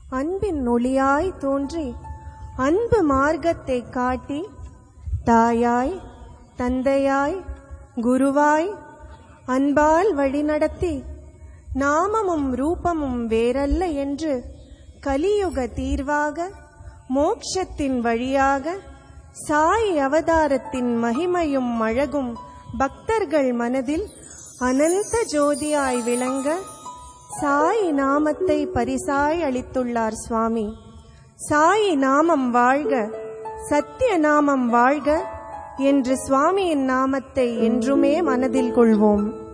அன்பின் ஒளியாய் தோன்றி அன்பு மார்க்கத்தை காட்டி தாயாய் தந்தையாய் குருவாய் அன்பால் வழிநடத்தி நாமமும் ரூபமும் வேறல்ல என்று கலியுக தீர்வாக மோக்ஷத்தின் வழியாக சாய் அவதாரத்தின் மகிமையும் அழகும் பக்தர்கள் மனதில் அனந்த ஜோதியாய் விளங்க சாய் நாமத்தை பரிசாய் அளித்துள்ளார் சுவாமி சாய் நாமம் வாழ்க சத்திய நாமம் வாழ்க என்று சுவாமியின் நாமத்தை என்றுமே மனதில் கொள்வோம்